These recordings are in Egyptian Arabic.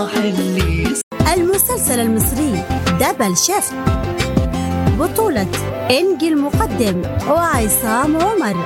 صباح اللي المسلسل المصري دبل شيفت بطولة إنجي المقدم وعصام عمر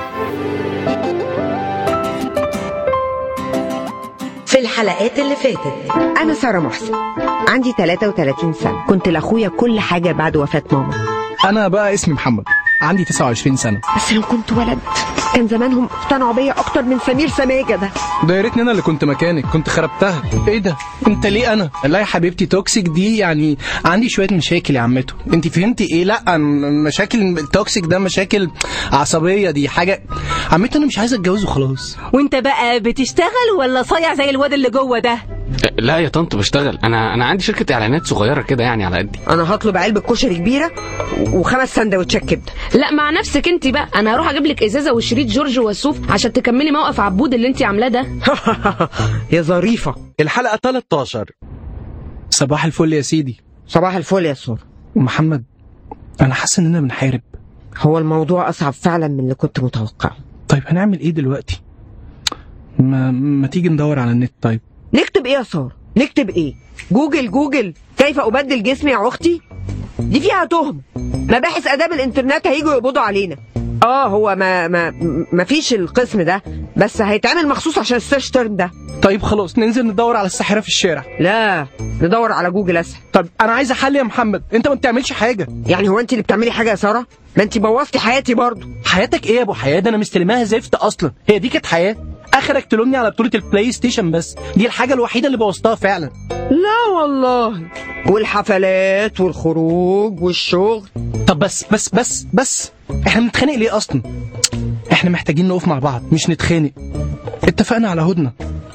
في الحلقات اللي فاتت أنا سارة محسن عندي 33 سنة كنت لأخويا كل حاجة بعد وفاة ماما انا بقى اسمي محمد عندي 29 سنه بس لو كنت ولد كان زمانهم اقتنعوا بيا أكتر من سمير سماجة ده ده يا ريتني انا اللي كنت مكانك كنت خربتها ايه ده انت ليه انا لا يا حبيبتي توكسيك دي يعني عندي شويه مشاكل يا عمته انت فهمتي ايه لا م- مشاكل التوكسيك ده مشاكل عصبيه دي حاجه عمته انا مش عايز اتجوز وخلاص وانت بقى بتشتغل ولا صايع زي الواد اللي جوه ده لا يا طنط بشتغل انا انا عندي شركه اعلانات صغيره كده يعني على قدي أنا هطلب علبة كشري كبيرة وخمس سندوتشات كبدة لا مع نفسك انت بقى انا هروح اجيب لك ازازه وشريط جورج وسوف عشان تكملي موقف عبود اللي انت عاملاه ده يا ظريفة الحلقة 13 صباح الفل يا سيدي صباح الفل يا سارة محمد انا حاسس اننا بنحارب هو الموضوع أصعب فعلا من اللي كنت متوقعه طيب هنعمل ايه دلوقتي ما, ما تيجي ندور على النت طيب نكتب إيه يا سارة نكتب إيه جوجل جوجل كيف أبدل جسمي يا أختي دي فيها تهم مباحث آداب الإنترنت هيجوا يقبضوا علينا اه هو ما ما ما فيش القسم ده بس هيتعمل مخصوص عشان السيرش تيرم ده طيب خلاص ننزل ندور على الساحره في الشارع لا ندور على جوجل اسهل طب انا عايز حل يا محمد انت ما بتعملش حاجه يعني هو انت اللي بتعملي حاجه يا ساره ما انت بوظتي حياتي برضو حياتك ايه يا ابو حياه ده انا مستلماها زفت اصلا هي دي كانت حياه اخرك تلومني على بطوله البلاي ستيشن بس دي الحاجه الوحيده اللي بوظتها فعلا لا والله والحفلات والخروج والشغل طب بس بس بس بس احنا بنتخانق ليه اصلا احنا محتاجين نقف مع بعض مش نتخانق اتفقنا على هدنه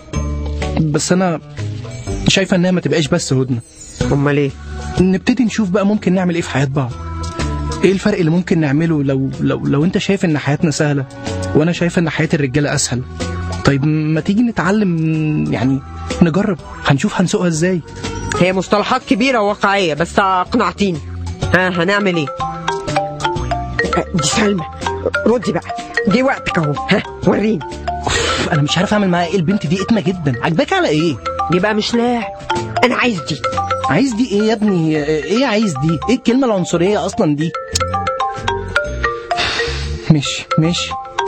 بس انا شايفه انها ما تبقاش بس هدنه امال ايه نبتدي نشوف بقى ممكن نعمل ايه في حياه بعض ايه الفرق اللي ممكن نعمله لو لو لو انت شايف ان حياتنا سهله وانا شايف ان حياه الرجاله اسهل طيب ما تيجي نتعلم يعني نجرب هنشوف هنسوقها ازاي هي مصطلحات كبيره وواقعيه بس اقنعتيني ها هنعمل ايه أه، دي سلمى ردي بقى دي وقتك اهو ها وريني أوف، انا مش عارف اعمل معاها ايه البنت دي اتمه جدا عجباك على ايه دي بقى مش لاعب انا عايز دي عايز دي ايه يا ابني ايه عايز دي ايه الكلمه العنصريه اصلا دي ماشي ماشي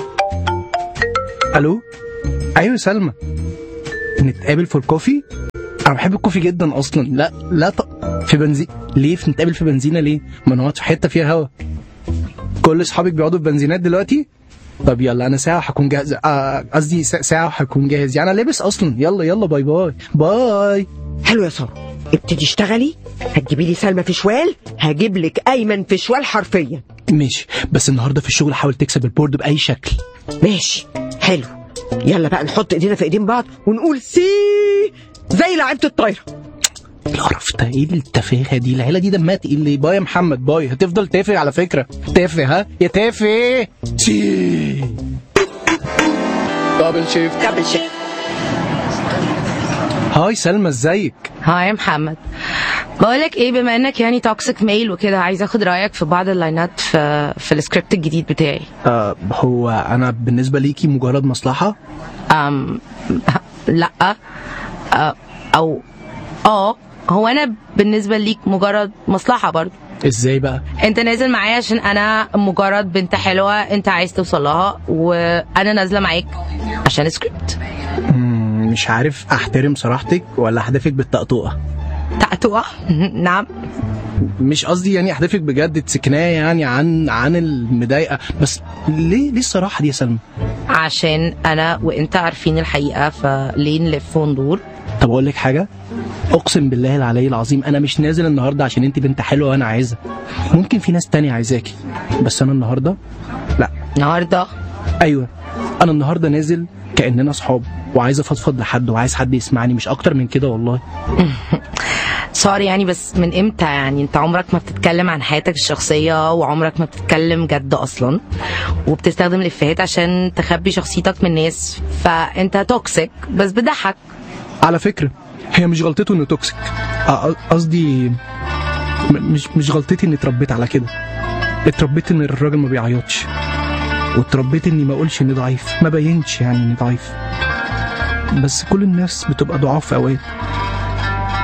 الو ايوه سلمى نتقابل في الكوفي انا بحب الكوفي جدا اصلا لا لا ط... في بنزين ليه في نتقابل في بنزينه ليه ما نقعد في حته فيها هوا كل اصحابك بيقعدوا في بنزينات دلوقتي طب يلا انا ساعه وهكون جاهز آه، قصدي سا- ساعه وهكون جاهز يعني انا لابس اصلا يلا يلا باي باي باي حلو يا ساره ابتدي اشتغلي هتجيبي لي سلمى في شوال هجيب لك ايمن في شوال حرفيا ماشي بس النهارده في الشغل حاول تكسب البورد باي شكل ماشي حلو يلا بقى نحط ايدينا في ايدين بعض ونقول سي زي لعيبه الطايره القرف ده ايه التفاهه دي العيله دي دمها تقيل ليه باي يا محمد باي هتفضل تافه على فكره تافه ها يا تافه سي دبل شيفت دبل شيفت هاي سلمى ازيك هاي يا محمد بقولك ايه بما انك يعني توكسيك ميل وكده عايز اخد رايك في بعض اللاينات في في السكريبت الجديد بتاعي آه هو انا بالنسبه ليكي مجرد مصلحه أم لا أه او اه هو انا بالنسبه ليك مجرد مصلحه برضه ازاي بقى انت نازل معايا عشان انا مجرد بنت حلوه انت عايز توصل لها وانا نازله معاك عشان سكريبت مم، مش عارف احترم صراحتك ولا احدفك بالطقطقه تقطوع نعم مش قصدي يعني احدفك بجد تسكنايه يعني عن عن المضايقه بس ليه ليه الصراحه دي يا سلمى عشان انا وانت عارفين الحقيقه فليه نلف وندور طب اقول لك حاجه اقسم بالله العلي العظيم انا مش نازل النهارده عشان انت بنت حلوه وانا عايزها ممكن في ناس تانية عايزاكي بس انا النهارده لا النهارده ايوه انا النهارده نازل كاننا اصحاب وعايز افضفض لحد وعايز حد يسمعني مش اكتر من كده والله سوري يعني بس من امتى يعني انت عمرك ما بتتكلم عن حياتك الشخصيه وعمرك ما بتتكلم جد اصلا وبتستخدم الافيهات عشان تخبي شخصيتك من الناس فانت توكسيك بس بتضحك على فكره هي مش غلطته انه توكسيك أ- قصدي م- مش مش غلطتي اني اتربيت على كده اتربيت ان الراجل ما بيعيطش واتربيت اني ما اقولش اني ضعيف ما بينش يعني اني ضعيف بس كل الناس بتبقى ضعاف في اوقات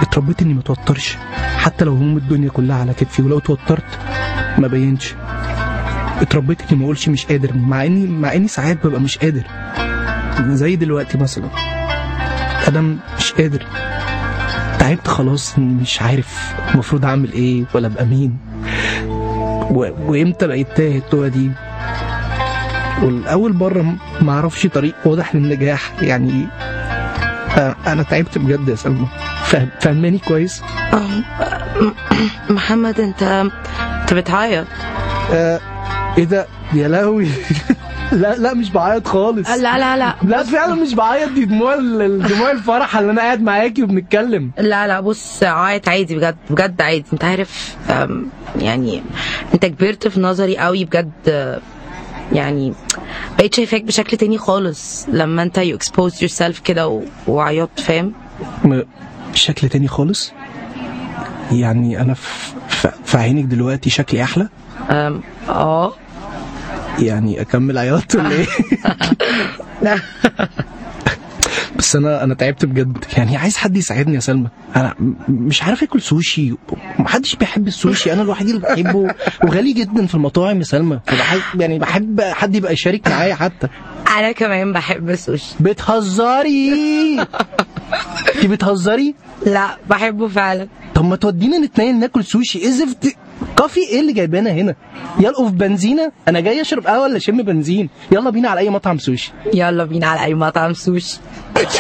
اتربيت اني ما اتوترش حتى لو هموم الدنيا كلها على كتفي ولو اتوترت ما بينش اتربيت اني ما اقولش مش قادر مع اني مع اني ساعات ببقى مش قادر زي دلوقتي مثلا انا مش قادر تعبت خلاص إني مش عارف المفروض اعمل ايه ولا ابقى مين و... وامتى بقيت تايه التوه دي والاول مره م- ما اعرفش طريق واضح للنجاح يعني آه، انا تعبت بجد يا سلمى فاهم- فاهماني كويس أم، محمد انت انت بتعيط آه ايه ده يا لهوي لا لا مش بعيط خالص لا لا لا لا فعلا مش بعيط دي دموع ال- دموع الفرح اللي انا قاعد معاكي وبنتكلم لا لا بص عيط عادي بجد بجد عادي انت عارف أم، يعني انت كبرت في نظري قوي بجد أه، يعني بقيت شايفاك بشكل تاني خالص لما انت you expose yourself كده و- وعيطت فاهم م- بشكل تاني خالص يعني انا في, في, في عينك دلوقتي شكلي احلى أم، اه يعني اكمل عياط ولا ايه بس انا انا تعبت بجد يعني عايز حد يساعدني يا سلمى انا م- مش عارف اكل سوشي محدش بيحب السوشي انا الوحيد اللي بحبه وغالي جدا في المطاعم يا سلمى فبحب يعني بحب حد يبقى يشارك معايا حتى انا كمان بحب السوشي بتهزري انت بتهزري لا بحبه فعلا طب ما تودينا نتنين ناكل سوشي ايه زفت كافي ايه اللي جايبانا هنا يلقوا في بنزينه انا جاي اشرب قهوه ولا اشم بنزين يلا بينا على اي مطعم سوشي يلا بينا على اي مطعم سوشي